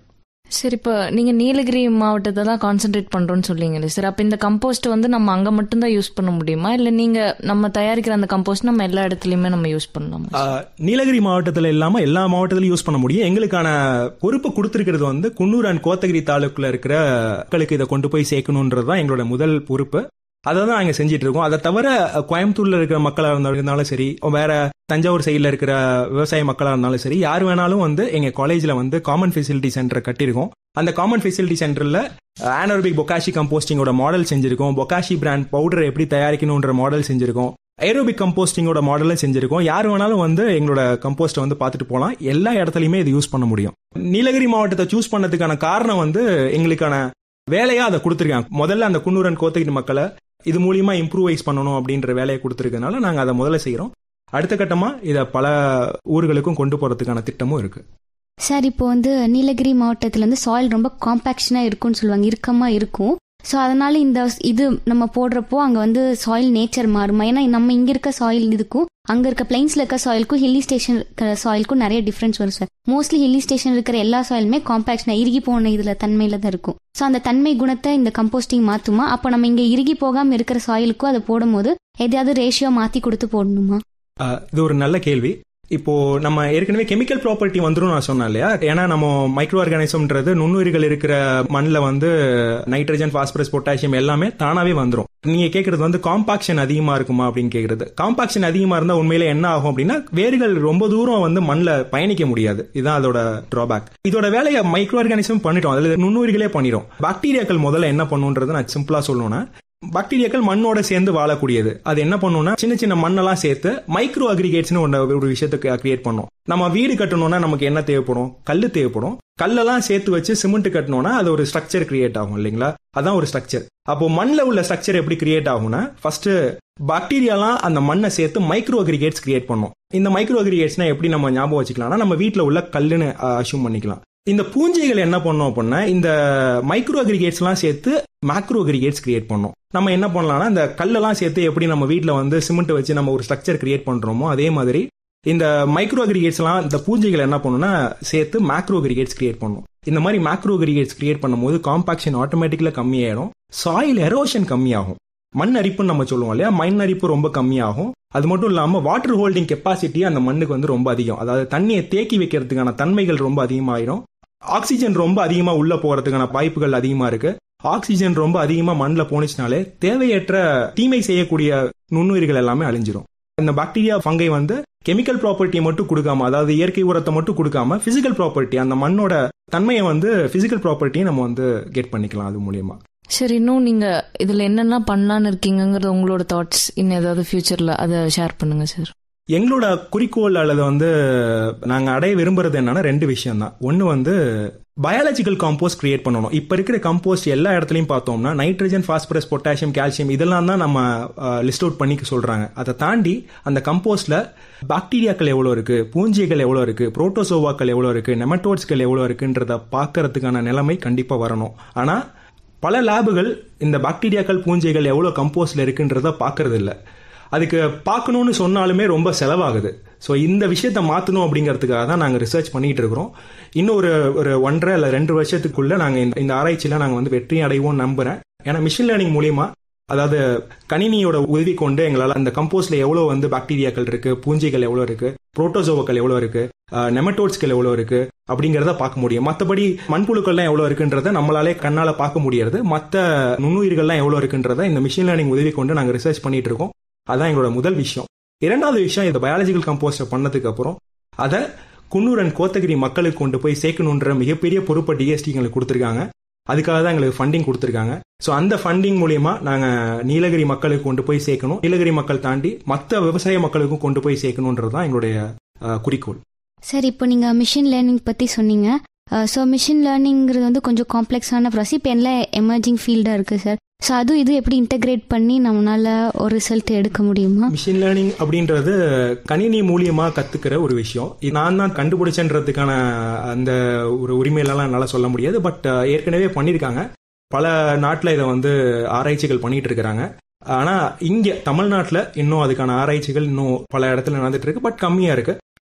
சரி இப்போ நீங்க நீலகிரி மாவட்டத்தை தான் கான்சென்ட்ரேட் பண்றோம்னு சொல்லிங்களே சார் அப்ப இந்த கம்போஸ்ட் வந்து நம்ம அங்க மட்டும்தான் யூஸ் பண்ண முடியுமா இல்ல நீங்க நம்ம தயாரிக்கிற அந்த கம்போஸ்ட் நம்ம எல்லா இடத்துலயுமே நம்ம யூஸ் பண்ணலாமா ஆஹ், நீலகிரி மாவட்டத்தில் இல்லாம எல்லா மாவட்டத்திலும் யூஸ் பண்ண முடியும் எங்களுக்கான பொறுப்பு கொடுத்திருக்கிறது வந்து குன்னூர் அண்ட் கோத்தகிரி தாலுக்குல இருக்கிற மக்களுக்கு இதை கொண்டு போய் சேர்க்கணுன்றது தான் எங்களோட முதல் பொறுப்பு அதை தான் நாங்கள் செஞ்சுட்டு இருக்கோம் அதை தவிர அஹ், கோயம்புத்தூர்ல இருக்கிற மக்களாக இருந்தாலும் சரி வேற தஞ்சாவூர் சைடில் இருக்கிற விவசாய மக்களாக இருந்தாலும் சரி யார் வேணாலும் வந்து எங்க காலேஜ்ல வந்து காமன் ஃபெசிலிட்டி சென்டர் கட்டியிருக்கோம் அந்த காமன் ஃபெசிலிட்டி சென்டர்ல ஆனோபிக் பொக்காஷி கம்போஸ்டிங்கோட மாடல் செஞ்சிருக்கோம் பொக்காஷி பிராண்ட் பவுடர் எப்படி தயாரிக்கணுன்ற மாடல் செஞ்சிருக்கோம் ஏரோபிக் கம்போஸ்டிங்கோட மாடலை செஞ்சிருக்கோம் யார் வேணாலும் வந்து எங்களோட கம்போஸ்ட்டை வந்து பார்த்துட்டு போகலாம் எல்லா இடத்துலையுமே இது யூஸ் பண்ண முடியும் நீலகிரி மாவட்டத்தை சூஸ் பண்ணதுக்கான காரணம் வந்து எங்களுக்கான வேலையா அதை கொடுத்துருக்காங்க முதல்ல அந்த குன்னூரன் கோத்தகிரி மக்களை இது மூலியமா இம்ப்ரூவைஸ் பண்ணணும் அப்படின்ற வேலையை கொடுத்துருக்கனால நாங்கள் அதை முதல்ல செய்கிறோம் அடுத்த கட்டமா இதை பல ஊர்களுக்கும் கொண்டு போறதுக்கான திட்டமும் இருக்கு சார் இப்போ வந்து நீலகிரி மாவட்டத்தில் வந்து சாயில் ரொம்ப காம்பாக்ஷனாக இருக்கும்னு சொல்லுவாங்க இறுக்கமாக இருக்கும் ஸோ அதனால இந்த இது நம்ம போடுறப்போ அங்கே வந்து சாயில் நேச்சர் மாறுமா ஏன்னா நம்ம இங்கே இருக்க சாயில் இதுக்கும் அங்கே இருக்க பிளைன்ஸில் இருக்க சாயிலுக்கும் ஹில்லி ஸ்டேஷன் இருக்கிற சாயிலுக்கும் நிறைய டிஃப்ரென்ஸ் வரும் சார் மோஸ்ட்லி ஹில்லி ஸ்டேஷன் இருக்கிற எல்லா சாயிலுமே காம்பாக்ஷனாக இறுகி போன இதில் தன்மையில தான் இருக்கும் ஸோ அந்த தன்மை குணத்தை இந்த கம்போஸ்டிங் மாற்றுமா அப்போ நம்ம இங்கே இறுகி போகாமல் இருக்கிற சாயிலுக்கும் அதை போடும்போது எதையாவது ரேஷியோ மாற்றி கொடுத்து போடணுமா ஆஹ் இது ஒரு நல்ல கேள்வி இப்போ நம்ம ஏற்கனவே கெமிக்கல் ப்ராப்பர்ட்டி வந்துரும் நான் சொன்னேன் இல்லையா ஏன்னா நம்ம மைக்ரோ ஆர்கானிசம்ன்றது நுண்ணுயிர்கள் இருக்கிற மண்ணில் வந்து நைட்ரஜன் பாஸ்பரஸ் பொட்டாசியம் எல்லாமே தானாவே வந்துரும் நீங்க கேக்குறது வந்து காம்பாக்ஷன் அதிகமா இருக்குமா அப்படின்னு கேக்குறது காம்பாக்ஷன் அதிகமா இருந்தா உண்மையில என்ன ஆகும் அப்படின்னா வேர்கள் ரொம்ப தூரம் வந்து மண்ணில் பயணிக்க முடியாது இதுதான் அதோட டிராபேக் இதோட வேலையை மைக்ரோ ஆர்கானிசம் பண்ணிட்டோம் அதுல நுண்ணுயிர்களே பண்ணிடும் பாக்டீரியாக்கள் முதல்ல என்ன பண்ணுன்றது நான் சிம்பிளா சொல்லணும்னா பாக்டீரியாக்கள் மண்ணோட சேர்ந்து வாழக்கூடியது அது என்ன பண்ணும்னா சின்ன சின்ன மண்ணெல்லாம் சேர்த்து மைக்ரோ அக்ரிகேட்ஸ்னு ஒன்று ஒரு விஷயத்துக்கு கிரியேட் பண்ணும் நம்ம வீடு கட்டணும்னா நமக்கு என்ன தேவைப்படும் கல் தேவைப்படும் கல்லெல்லாம் சேர்த்து வச்சு சிமெண்ட் கட்டணும்னா அது ஒரு ஸ்ட்ரக்சர் கிரியேட் ஆகும் இல்லைங்களா அதான் ஒரு ஸ்ட்ரக்சர் அப்போ மண்ணில் உள்ள ஸ்ட்ரக்சர் எப்படி கிரியேட் ஆகும்னா ஃபர்ஸ்ட் பாக்டீரியாலாம் அந்த மண்ணை சேர்த்து மைக்ரோ அக்ரிகேட்ஸ் கிரியேட் பண்ணும் இந்த மைக்ரோ அக்ரிகேட்ஸ்னா எப்படி நம்ம ஞாபகம் வச்சுக்கலாம்னா நம்ம வீட்டில் உள்ள கல்லுன்னு அஷ்யூம் பண்ணிக்கலாம் இந்த பூஞ்சைகள் என்ன பண்ணோம் அப்படின்னா இந்த மைக்ரோ அக்ரிகேட்ஸ்லாம் சேர்த்து மேக்ரோ அக்ரிகேட்ஸ் கிரியேட் பண்ணோம் நம்ம என்ன பண்ணலாம்னா இந்த கல்லெல்லாம் சேர்த்து எப்படி நம்ம வீட்டில் வந்து சிமெண்ட் வச்சு நம்ம ஒரு ஸ்ட்ரக்சர் கிரியேட் பண்றோமோ அதே மாதிரி இந்த மைக்ரோ அக்ரிகேட்ஸ்லாம் இந்த பூஞ்சைகள் என்ன பண்ணும்னா சேர்த்து மேக்ரோ அக்ரிகேட்ஸ் கிரியேட் பண்ணும் இந்த மாதிரி மேக்ரோ அக்ரிகேட்ஸ் கிரியேட் பண்ணும்போது காம்பாக்ஷன் ஆட்டோமேட்டிக்கலா கம்மியாயிடும் சாயில் எரோஷன் கம்மியாகும் மண் அரிப்புன்னு நம்ம சொல்லுவோம் இல்லையா மண் அரிப்பு ரொம்ப கம்மியாகும் அது மட்டும் இல்லாம வாட்டர் ஹோல்டிங் கெப்பாசிட்டி அந்த மண்ணுக்கு வந்து ரொம்ப அதிகம் அதாவது தண்ணியை தேக்கி வைக்கிறதுக்கான தன்மைகள் ரொம்ப அதிகமாயிடும் ஆக்சிஜன் ரொம்ப அதிகமா உள்ள போறதுக்கான வாய்ப்புகள் அதிகமா இருக்கு ஆக்சிஜன் ரொம்ப அதிகமா மண்ணில் போனுச்சுனாலே தேவையற்ற தீமை செய்யக்கூடிய நுண்ணுயிர்கள் எல்லாமே அழிஞ்சிரும் இந்த பாக்டீரியா ஃபங்கை வந்து கெமிக்கல் ப்ராப்பர்ட்டியை மட்டும் கொடுக்காம அதாவது இயற்கை உரத்தை மட்டும் கொடுக்காம பிசிக்கல் ப்ராப்பர்ட்டி அந்த மண்ணோட தன்மையை வந்து பிசிக்கல் ப்ராப்பர்ட்டியை நம்ம வந்து கெட் பண்ணிக்கலாம் அது மூலியமா சரி இன்னும் நீங்க இதுல என்னெல்லாம் பண்ணலான்னு இருக்கீங்கங்கிறது உங்களோட தாட்ஸ் இன்னும் ஏதாவது ஃபியூச்சர்ல அதை ஷேர் பண்ணுங்க சார் எங்களோட குறிக்கோள் அல்லது வந்து நாங்கள் அடைய விரும்புறது என்னன்னா ரெண்டு விஷயம் தான் ஒன்று வந்து பயாலஜிக்கல் காம்போஸ்ட் கிரியேட் பண்ணணும் இப்போ இருக்கிற கம்போஸ்ட் எல்லா இடத்துலையும் பார்த்தோம்னா நைட்ரஜன் பாஸ்பரஸ் பொட்டாசியம் கால்சியம் இதெல்லாம் தான் நம்ம லிஸ்ட் அவுட் பண்ணி சொல்றாங்க அதை தாண்டி அந்த கம்போஸ்ட்ல பாக்டீரியாக்கள் எவ்வளோ இருக்கு பூஞ்சிகள் எவ்வளோ இருக்கு புரோட்டோசோவாக்கள் எவ்வளோ இருக்கு நெமட்டோட்ஸ்கள் எவ்வளோ இருக்குன்றத பார்க்கறதுக்கான நிலைமை கண்டிப்பாக வரணும் ஆனால் பல லேபுகள் இந்த பாக்டீரியாக்கள் பூஞ்சைகள் எவ்வளோ கம்போஸ்ட்ல இருக்குன்றத பார்க்கறது இல்லை அதுக்கு பார்க்கணும்னு சொன்னாலுமே ரொம்ப செலவாகுது ஸோ இந்த விஷயத்த மாற்றணும் அப்படிங்கிறதுக்காக தான் நாங்கள் ரிசர்ச் பண்ணிட்டு இருக்கிறோம் இன்னும் ஒரு ஒரு ஒன்றரை இல்லை ரெண்டு வருஷத்துக்குள்ள நாங்கள் இந்த இந்த ஆராய்ச்சியில் நாங்கள் வந்து வெற்றி அடைவோம் நம்புறேன் ஏன்னா மிஷின் லேர்னிங் மூலியமா அதாவது கணினியோட உதவி கொண்டு எங்களால் அந்த கம்போஸ்ட்ல எவ்வளோ வந்து பாக்டீரியாக்கள் இருக்கு பூஞ்சைகள் எவ்வளோ இருக்கு புரோட்டோசோவக்கள் எவ்வளோ இருக்கு நெமட்டோட்ஸ்கள் எவ்வளோ இருக்கு அப்படிங்கிறத பார்க்க முடியும் மற்றபடி மண்புழுக்கள்லாம் எவ்வளோ இருக்குன்றத நம்மளாலே கண்ணால பார்க்க முடியாது மற்ற நுண்ணுயிர்கள்லாம் எவ்வளோ இருக்குன்றத இந்த மிஷின் லேர்னிங் உதவி கொண்டு நாங்கள் ரிசர்ச் பண்ணிட்டு இருக்கோம் அதான் எங்களோட முதல் விஷயம் இரண்டாவது விஷயம் இந்த பயாலஜிக்கல் கம்போஸ்டை பண்ணதுக்கு அப்புறம் அதை குன்னூர் அண்ட் கோத்தகிரி மக்களுக்கு கொண்டு போய் சேர்க்கணுன்ற மிகப்பெரிய பொறுப்பை டிஎஸ்டி எங்களுக்கு கொடுத்துருக்காங்க அதுக்காக தான் எங்களுக்கு ஃபண்டிங் கொடுத்துருக்காங்க ஸோ அந்த ஃபண்டிங் மூலியமா நாங்கள் நீலகிரி மக்களுக்கு கொண்டு போய் சேர்க்கணும் நீலகிரி மக்கள் தாண்டி மற்ற விவசாய மக்களுக்கும் கொண்டு போய் சேர்க்கணுன்றது தான் எங்களுடைய அஹ், குறிக்கோள் சார் இப்போ நீங்கள் மிஷின் லேர்னிங் பற்றி சொன்னீங்க ஸோ மிஷின் லேர்னிங்கிறது வந்து கொஞ்சம் காம்ப்ளெக்ஸான ப்ராசஸ் இப்போ எல்லாம் எமர்ஜிங் ஃபீல்டாக இருக்குது சார் ஸோ அதுவும் இது எப்படி இன்டகிரேட் பண்ணி நம்மளால ஒரு ரிசல்ட் எடுக்க முடியுமா மிஷின் லேர்னிங் அப்படின்றது கணினி மூலியமா கத்துக்கிற ஒரு விஷயம் இது நான் தான் கண்டுபிடிச்சன்றதுக்கான அந்த ஒரு உரிமையிலலாம் என்னால் சொல்ல முடியாது பட் ஏற்கனவே பண்ணியிருக்காங்க பல நாட்டில் இதை வந்து ஆராய்ச்சிகள் பண்ணிட்டு இருக்கிறாங்க ஆனா இங்க தமிழ்நாட்டில் இன்னும் அதுக்கான ஆராய்ச்சிகள் இன்னும் பல இடத்துல நடந்துட்டு இருக்கு பட் கம்மியா இருக்கு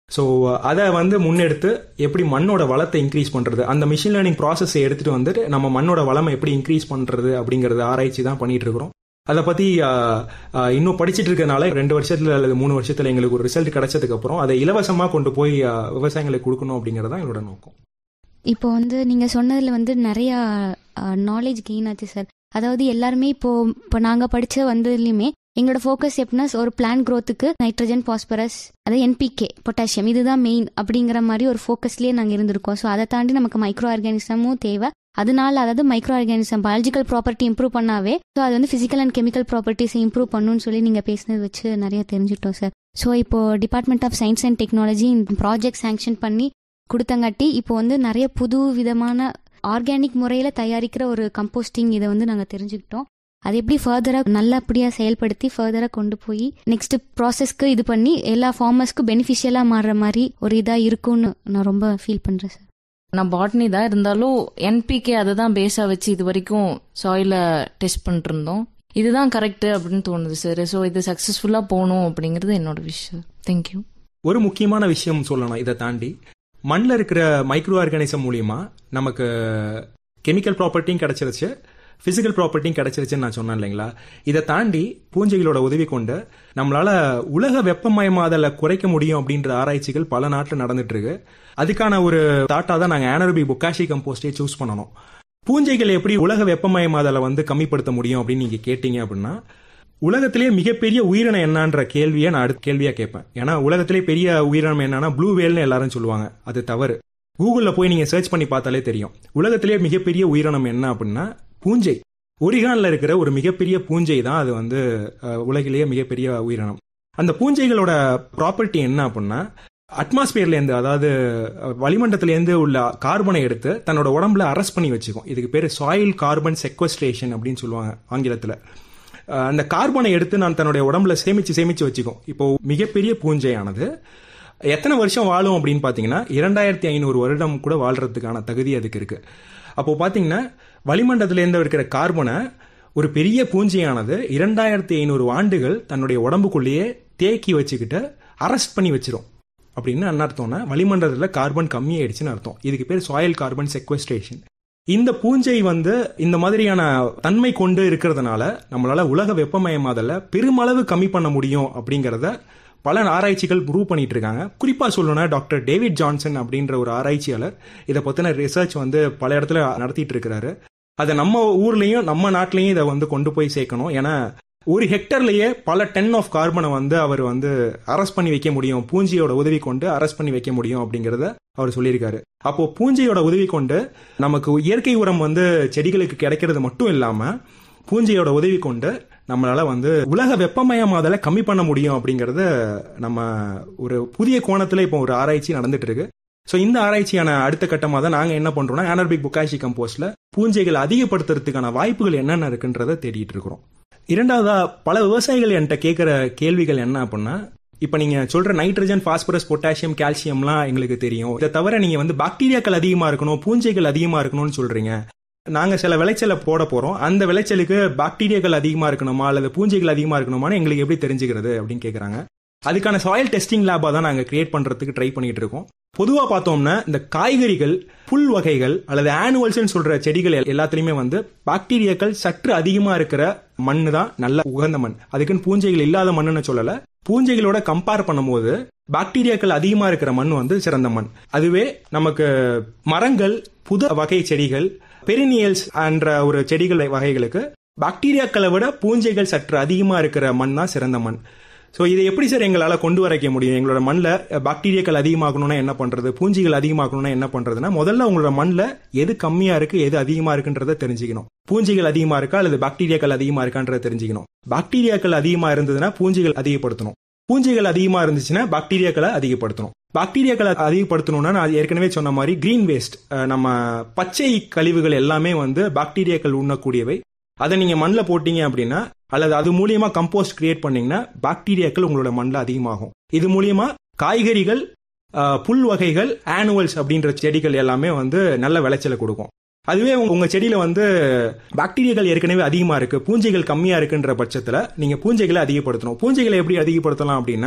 ஸோ அதை வந்து முன்னெடுத்து எப்படி மண்ணோட வளத்தை இன்க்ரீஸ் பண்றது அந்த மிஷின் லேர்னிங் ப்ராசஸை எடுத்துட்டு வந்துட்டு நம்ம மண்ணோட வளமை எப்படி இன்க்ரீஸ் பண்றது அப்படிங்கறத ஆராய்ச்சி தான் பண்ணிட்டு இருக்கிறோம் அதை பத்தி ஆஹ், ஆஹ், இன்னும் படிச்சிட்டு இருக்கனால ரெண்டு வருஷத்துல அல்லது மூணு வருஷத்துல எங்களுக்கு ஒரு ரிசல்ட் கிடைச்சதுக்கு அப்புறம் அதை இலவசமா கொண்டு போய் ஆஹ், விவசாயிகளுக்கு கொடுக்கணும் அப்படிங்கறது தான் எங்களோட நோக்கம் இப்போ வந்து நீங்க சொன்னதுல வந்து நிறைய நாலேஜ் கெயின் ஆச்சு சார் அதாவது எல்லாருமே இப்போ இப்போ நாங்க படிச்ச வந்ததுலயுமே எங்களோட ஃபோக்கஸ் எப்படின்னா ஒரு பிளான் growthக்கு நைட்ரஜன் பாஸ்பரஸ் அதாவது என்பிகே பொட்டாசியம் இதுதான் மெயின் அப்படிங்கிற மாதிரி ஒரு ஃபோக்கஸ்லயே நாங்க இருந்திருக்கோம் ஸோ அதை தாண்டி நமக்கு மைக்ரோ ஆர்கானிசமும் தேவை அதனால அதாவது micro organism biological property improve பண்ணாவே ஸோ அது வந்து பிசிக்கல் அண்ட் கெமிக்கல் ப்ராப்பர்ட்டிஸை இம்ப்ரூவ் பண்ணுன்னு சொல்லி நீங்க பேசினது வச்சு நிறைய தெரிஞ்சுட்டோம் சார் ஸோ இப்போ department of science and technology இந்த ப்ராஜெக்ட் சாங்ஷன் பண்ணி கொடுத்தங்காட்டி இப்போ வந்து நிறைய புது விதமான ஆர்கானிக் முறையில் தயாரிக்கிற ஒரு கம்போஸ்டிங் இதை வந்து நாங்கள் தெரிஞ்சுக்கிட்டோம் அது எப்படி ஃபர்தராக நல்லபடியாக செயல்படுத்தி ஃபர்தராக கொண்டு போய் நெக்ஸ்ட் ப்ராசஸ்க்கு இது பண்ணி எல்லா ஃபார்மர்ஸ்க்கும் பெனிஃபிஷியலாக மாறுற மாதிரி ஒரு இதாக இருக்கும்னு நான் ரொம்ப ஃபீல் பண்ணுறேன் சார் நான் பாட்னி தான் இருந்தாலும் என்பிகே அதை தான் பேஸா வச்சு இது வரைக்கும் சாயில டெஸ்ட் பண்ணிட்டு இருந்தோம் இதுதான் கரெக்ட் அப்படின்னு தோணுது சார் ஸோ இது சக்சஸ்ஃபுல்லா போகணும் அப்படிங்கிறது என்னோட விஷயம் தேங்க்யூ ஒரு முக்கியமான விஷயம் சொல்லணும் இதை தாண்டி மண்ணில் இருக்கிற மைக்ரோ ஆர்கானிசம் மூலியமா நமக்கு கெமிக்கல் ப்ராப்பர்ட்டியும் கிடைச்சிருச்சு பிசிக்கல் ப்ராப்பர்ட்டியும் கிடைச்சிருச்சுன்னு நான் சொன்னேன் இல்லைங்களா இதை தாண்டி பூஞ்சைகளோட உதவி கொண்டு நம்மளால உலக வெப்பமயமாதலை குறைக்க முடியும் அப்படின்ற ஆராய்ச்சிகள் பல நாட்டில் நடந்துட்டு இருக்கு அதுக்கான ஒரு தாட்டா தான் நாங்கள் ஆனரபி புக்காஷி கம்போஸ்டே சூஸ் பண்ணணும் பூஞ்சைகள் எப்படி உலக வெப்பமயமாதலை வந்து கம்மிப்படுத்த முடியும் அப்படின்னு நீங்க கேட்டீங்க அப்படின்னா உலகத்திலேயே மிகப்பெரிய உயிரினம் என்னன்ற கேள்வியை நான் அடுத்த கேள்வியா கேட்பேன் ஏன்னா உலகத்திலே பெரிய உயிரினம் என்னன்னா ப்ளூ வேல்னு எல்லாரும் சொல்லுவாங்க அது தவறு கூகுள்ல போய் நீங்க சர்ச் பண்ணி பார்த்தாலே தெரியும் உலகத்திலேயே மிகப்பெரிய உயிரினம் என்ன அப்படின்னா பூஞ்சை ஒரிகான்ல இருக்கிற ஒரு மிகப்பெரிய பூஞ்சை தான் அது வந்து அஹ், உலகிலேயே மிகப்பெரிய உயிரினம் அந்த பூஞ்சைகளோட ப்ராப்பர்ட்டி என்ன அப்படின்னா அட்மாஸ்பியர்ல இருந்து அதாவது அஹ், வளிமண்டலத்துல இருந்து உள்ள கார்பனை எடுத்து தன்னோட உடம்புல அரெஸ்ட் பண்ணி வச்சுக்கும் இதுக்கு பேரு சாயில் கார்பன் செக்வஸ்ட்ரேஷன் அப்படின்னு சொல்லுவாங்க ஆங்கிலத்துல அஹ், அந்த கார்பனை எடுத்து நான் தன்னுடைய உடம்புல சேமிச்சு சேமிச்சு வச்சுக்கும் இப்போ மிகப்பெரிய பூஞ்சையானது எத்தனை வருஷம் வாழும் அப்படின்னு பாத்தீங்கன்னா இரண்டாயிரத்தி ஐநூறு வருடம் கூட வாழ்றதுக்கான தகுதி அதுக்கு இருக்கு அப்போ பாத்தீங்கன்னா வளிமண்டலத்திலேருந்து இருக்கிற கார்பனை ஒரு பெரிய பூஞ்சையானது இரண்டாயிரத்தி ஐநூறு ஆண்டுகள் தன்னுடைய உடம்புக்குள்ளேயே தேக்கி வச்சுக்கிட்டு அரெஸ்ட் பண்ணி வச்சிரும் அப்படின்னு என்ன அர்த்தம்னா வளிமண்டலத்தில் கார்பன் கம்மியாயிடுச்சுன்னு அர்த்தம் இதுக்கு பேர் சாயில் கார்பன் செக்வஸ்ட்ரேஷன் இந்த பூஞ்சை வந்து இந்த மாதிரியான தன்மை கொண்டு இருக்கிறதுனால நம்மளால உலக வெப்பமயமாதல பெருமளவு கம்மி பண்ண முடியும் அப்படிங்கறத பல ஆராய்ச்சிகள் ப்ரூவ் பண்ணிட்டு இருக்காங்க குறிப்பா சொல்லணும்னா டாக்டர் டேவிட் ஜான்சன் அப்படின்ற ஒரு ஆராய்ச்சியாளர் இதை பத்தின ரிசர்ச் வந்து பல இடத்துல நடத்திட்டு இருக்கிறாரு அதை நம்ம ஊர்லயும் நம்ம நாட்டிலையும் இதை வந்து கொண்டு போய் சேர்க்கணும் ஏன்னா ஒரு ஹெக்டர்லயே பல டென் ஆஃப் கார்பனை வந்து அவர் வந்து அரெஸ்ட் பண்ணி வைக்க முடியும் பூஞ்சியோட உதவி கொண்டு அரெஸ்ட் பண்ணி வைக்க முடியும் அப்படிங்கறத அவர் சொல்லியிருக்காரு அப்போ பூஞ்சையோட உதவி கொண்டு நமக்கு இயற்கை உரம் வந்து செடிகளுக்கு கிடைக்கிறது மட்டும் இல்லாம பூஞ்சையோட உதவி கொண்டு நம்மளால வந்து உலக வெப்பமயமாதலை கம்மி பண்ண முடியும் அப்படிங்கறத நம்ம ஒரு புதிய கோணத்துல இப்போ ஒரு ஆராய்ச்சி நடந்துட்டு இருக்கு ஸோ இந்த ஆராய்ச்சியான அடுத்த கட்டமாக தான் நாங்கள் என்ன பண்றோம்னா ஆனர்பிக் புக்காஷி கம்போஸ்ட்ல பூஞ்சைகள் அதிகப்படுத்துறதுக்கான வாய்ப்புகள் என்னென்ன இருக்குன்றதை தேடிட்டு இருக்கிறோம் இரண்டாவதா பல விவசாயிகள் என்கிட்ட கேட்குற கேள்விகள் என்ன அப்படின்னா இப்போ நீங்க சொல்ற நைட்ரஜன் பாஸ்பரஸ் பொட்டாசியம் கால்சியம்லாம் எங்களுக்கு தெரியும் இதை தவிர நீங்க வந்து பாக்டீரியாக்கள் அதிகமா இருக்கணும் பூஞ்சைகள் அதிகமா இருக்கணும்னு சொல்றீங்க நாங்க சில விளைச்சலை போட போறோம் அந்த விளைச்சலுக்கு பாக்டீரியாக்கள் அதிகமா இருக்கணுமா அல்லது பூஞ்சைகள் அதிகமா இருக்கணுமான்னு எங்களுக்கு எப்படி தெரிஞ்சுக்கிறது அப்படின்னு கேக்குறாங்க அதுக்கான சாயில் டெஸ்டிங் லேபா தான் நாங்க கிரியேட் பண்றதுக்கு ட்ரை பண்ணிட்டு இருக்கோம் பொதுவா பார்த்தோம்னா இந்த காய்கறிகள் புல் வகைகள் அல்லது ஆனுவல்ஸ் சொல்ற செடிகள் எல்- எல்லாத்துலயுமே வந்து பாக்டீரியாக்கள் சற்று அதிகமா இருக்கிற மண்ணு தான் நல்ல உகந்த மண் அதுக்குன்னு பூஞ்சைகள் இல்லாத மண்ணுன்னு சொல்லல பூஞ்சைகளோட கம்பேர் பண்ணும்போது பாக்டீரியாக்கள் அதிகமா இருக்கிற மண் வந்து சிறந்த மண் அதுவே நமக்கு மரங்கள் புது வகை செடிகள் பெரினியல்ஸ் என்ற ஒரு செடிகள் வகைகளுக்கு பாக்டீரியாக்களை விட பூஞ்சைகள் சற்று அதிகமா இருக்கிற மண் தான் சிறந்த மண் ஸோ இதை எப்படி சார் எங்களால் கொண்டு வரைக்க முடியும் எங்களோட மண்ணில் பாக்டீரியாக்கள் அதிகமாகணும்னா என்ன பண்றது பூஞ்சிகள் அதிகமாகணும்னா என்ன பண்றதுன்னா முதல்ல உங்களோட மண்ணில் எது கம்மியா இருக்கு எது அதிகமா இருக்குன்றதை தெரிஞ்சுக்கணும் பூஞ்சிகள் அதிகமா இருக்கா அல்லது பாக்டீரியாக்கள் அதிகமா இருக்கான்றதை தெரிஞ்சுக்கணும் பாக்டீரியாக்கள் அதிகமா இருந்ததுன்னா பூஞ்சிகள் அதிகப்படுத்தணும் பூஞ்சிகள் அதிகமா இருந்துச்சுன்னா பாக்டீரியாக்களை அதிகப்படுத்தணும் பாக்டீரியாக்களை அதிகப்படுத்தணும்னா நான் ஏற்கனவே சொன்ன மாதிரி கிரீன் வேஸ்ட் நம்ம பச்சை கழிவுகள் எல்லாமே வந்து பாக்டீரியாக்கள் உண்ணக்கூடியவை அதை நீங்க மண்ணில் போட்டீங்க அப்படின்னா அல்லது அது மூலியமா கம்போஸ்ட் கிரியேட் பண்ணீங்கன்னா பாக்டீரியாக்கள் உங்களோட மண்ணில் அதிகமாகும் இது மூலியமா காய்கறிகள் அஹ், புல் வகைகள் ஆனுவல்ஸ் அப்படின்ற செடிகள் எல்லாமே வந்து நல்ல விளைச்சலை கொடுக்கும் அதுவே உங்க- உங்க செடியில வந்து பாக்டீரியாக்கள் ஏற்கனவே அதிகமா இருக்கு பூஞ்சைகள் கம்மியா இருக்குன்ற பட்சத்துல நீங்க பூஞ்சைகளை அதிகப்படுத்தணும் பூஞ்சைகளை எப்படி அதிகப்படுத்தலாம் அப்படின்னா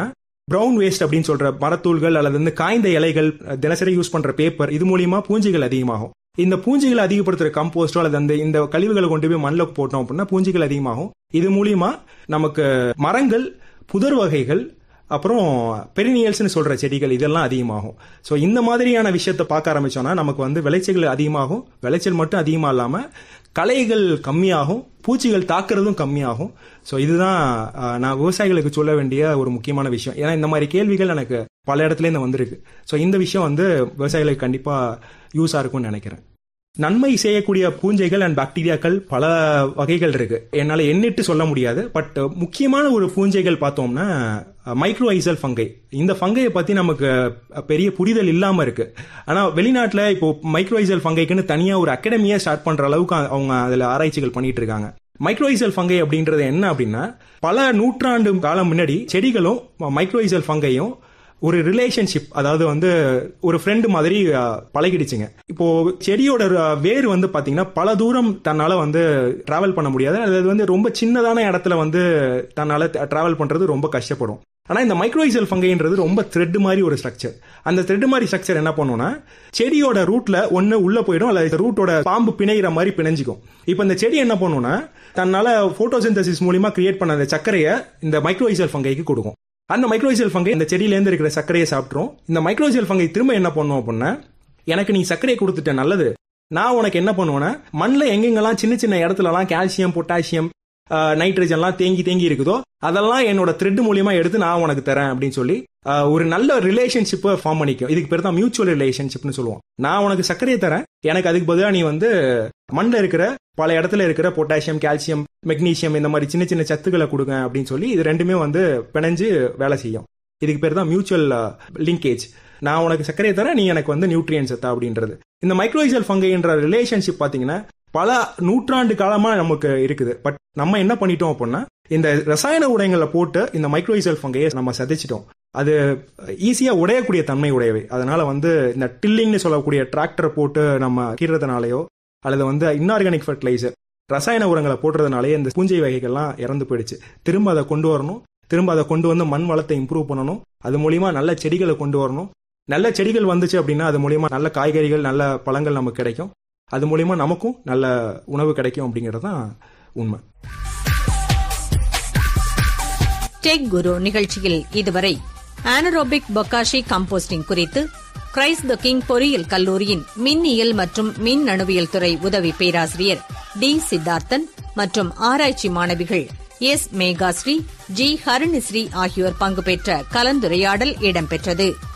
பிரவுன் வேஸ்ட் அப்படின்னு சொல்ற மரத்தூள்கள் அல்லது வந்து காய்ந்த இலைகள் தினசரி யூஸ் பண்ற பேப்பர் இது மூலியமா பூஞ்சிகள் அதிகமாகும் இந்த பூஞ்சிகளை அதிகப்படுத்துற கம்போஸ்டோ அல்லது அந்த இந்த கழிவுகளை கொண்டு போய் மண்ணில் போட்டோம் அப்படின்னா பூஞ்சிகள் அதிகமாகும் இது மூலியமா நமக்கு மரங்கள் புதர் வகைகள் அப்புறம் பெரினியல்ஸ்னு சொல்ற செடிகள் இதெல்லாம் அதிகமாகும் ஸோ இந்த மாதிரியான விஷயத்த பார்க்க ஆரம்பிச்சோம்னா நமக்கு வந்து விளைச்சல் அதிகமாகும் விளைச்சல் மட்டும் அதிகமாக இல்லாமல் களைகள் கம்மியாகும் பூச்சிகள் தாக்குறதும் கம்மியாகும் ஸோ இதுதான் அஹ், நான் விவசாயிகளுக்கு சொல்ல வேண்டிய ஒரு முக்கியமான விஷயம் ஏன்னா இந்த மாதிரி கேள்விகள் எனக்கு பல இடத்துல இருந்து வந்திருக்கு ஸோ இந்த விஷயம் வந்து விவசாயிகளுக்கு கண்டிப்பாக யூஸாக இருக்கும்னு நினைக்கிறேன் நன்மை செய்யக்கூடிய பூஞ்சைகள் அண்ட் பாக்டீரியாக்கள் பல வகைகள் இருக்கு என்னால எண்ணிட்டு சொல்ல முடியாது பட் முக்கியமான ஒரு பூஞ்சைகள் பார்த்தோம்னா மைக்ரோ ஐசல் ஃபங்கை இந்த ஃபங்கையை பத்தி நமக்கு பெரிய புரிதல் இல்லாம இருக்கு ஆனா வெளிநாட்டுல இப்போ மைக்ரோ ஐசல் ஃபங்கைக்குன்னு தனியா ஒரு அகாடமியா ஸ்டார்ட் பண்ற அளவுக்கு அவங்க அதுல ஆராய்ச்சிகள் பண்ணிட்டு இருக்காங்க மைக்ரோஐசல் ஃபங்கை அப்படின்றது என்ன அப்படின்னா பல நூற்றாண்டு காலம் முன்னாடி செடிகளும் மைக்ரோஐசல் ஃபங்கையும் ஒரு ரிலேஷன்ஷிப் அதாவது வந்து ஒரு ஃப்ரெண்டு மாதிரி அஹ், பழகிடுச்சுங்க இப்போ செடியோட அஹ், வேர் வந்து பாத்தீங்கன்னா பல தூரம் தன்னால வந்து டிராவல் பண்ண முடியாது அது வந்து ரொம்ப சின்னதான இடத்துல வந்து தன்னால டிராவல் பண்றது ரொம்ப கஷ்டப்படும் ஆனா இந்த மைக்ரோஐசல் ஃபங்கைன்றது ரொம்ப த்ரெட் மாதிரி ஒரு ஸ்ட்ரக்சர் அந்த த்ரெட் மாதிரி ஸ்ட்ரக்சர் என்ன பண்ணும்னா செடியோட ரூட்ல ஒன்னு உள்ள போயிடும் அல்லது ரூட்டோட பாம்பு பிணைகிற மாதிரி பிணைஞ்சிக்கும் இப்போ இந்த செடி என்ன பண்ணும்னா தன்னால போட்டோசிந்தசிஸ் மூலியமா கிரியேட் பண்ண அந்த சர்க்கரையை இந்த மைக்ரோஐசல் ஃபங்கைக்கு கொடுக்கும் அந்த மைக்ரோஐசல் ஃபங்கை இந்த செடியிலேருந்து இருக்கிற சர்க்கரையை சாப்பிட்ரும் இந்த மைக்ரோஐசல் ஃபங்கை திரும்ப என்ன பண்ணும் அப்படின்னா எனக்கு நீ சர்க்கரையை கொடுத்துட்ட நல்லது நான் உனக்கு என்ன பண்ணுவேன்னா மண்ணில் எங்கெங்கெல்லாம் சின்ன சின்ன இடத்துலலாம் கால்சியம் பொட்டாசியம் நைட்ரஜன்லாம் தேங்கி தேங்கி இருக்குதோ அதெல்லாம் என்னோட த்ரெட் மூலியமா எடுத்து நான் உனக்கு தரேன் அப்படின்னு சொல்லி ஆஹ், ஒரு நல்ல ரிலேஷன்ஷிப்பை ஃபார்ம் பண்ணிக்கும் இதுக்கு பேர் தான் மியூச்சுவல் ரிலேஷன்ஷிப்னு சொல்லுவோம் நான் உனக்கு சர்க்கரையை தரேன் எனக்கு அதுக்கு பதிலாக நீ வந்து மண்ணில் இருக்கிற பல இடத்துல இருக்கிற பொட்டாசியம் கால்சியம் மெக்னீசியம் இந்த மாதிரி சின்ன சின்ன சத்துக்களை கொடுங்க அப்படின்னு சொல்லி இது ரெண்டுமே வந்து பிணைஞ்சு வேலை செய்யும் இதுக்கு பேர் தான் மியூச்சுவல் லிங்கேஜ் நான் உனக்கு சர்க்கரையை தரேன் நீ எனக்கு வந்து நியூட்ரியன்ஸ் தா அப்படின்றது இந்த மைக்ரோஐசல் ஃபங்கைன்ற ரிலேஷன்ஷிப் பாத்தீங்கன்னா பல நூற்றாண்டு காலமா நமக்கு இருக்குது பட் நம்ம என்ன பண்ணிட்டோம் அப்படின்னா இந்த ரசாயன உடைகளை போட்டு இந்த மைக்ரோஐசல் ஃபங்கையை நம்ம சதைச்சிட்டோம் அது ஈஸியா உடையக்கூடிய தன்மை உடையவை அதனால வந்து இந்த டில்லிங்னு சொல்லக்கூடிய டிராக்டர் போட்டு நம்ம கீறதுனாலயோ அல்லது வந்து இன்ஆர்கானிக் ஃபர்டிலைசர் ரசாயன உரங்களை போடுறதுனாலே இந்த பூஞ்சை வகைகள்லாம் இறந்து போயிடுச்சு திரும்ப அதை கொண்டு வரணும் திரும்ப அதை கொண்டு வந்து மண் வளத்தை இம்ப்ரூவ் பண்ணணும் அது மூலியமா நல்ல செடிகளை கொண்டு வரணும் நல்ல செடிகள் வந்துச்சு அப்படின்னா அது மூலியமா நல்ல காய்கறிகள் நல்ல பழங்கள் நமக்கு கிடைக்கும் அது மூலியமா நமக்கும் நல்ல உணவு கிடைக்கும் அப்படிங்கிறது தான் உண்மை டெக் குரு நிகழ்ச்சியில் இதுவரை ஆனரோபிக் பொக்காஷி கம்போஸ்டிங் குறித்து கிரைஸ் த கிங் பொறியியல் கல்லூரியின் மின்னியல் மற்றும் மின் அணுவியல் துறை உதவி பேராசிரியர் டி சித்தார்த்தன் மற்றும் ஆராய்ச்சி மாணவிகள் எஸ் மேகாஸ்ரீ ஜி ஹரிணிஸ்ரீ ஆகியோர் பங்கு பெற்ற கலந்துரையாடல் இடம்பெற்றது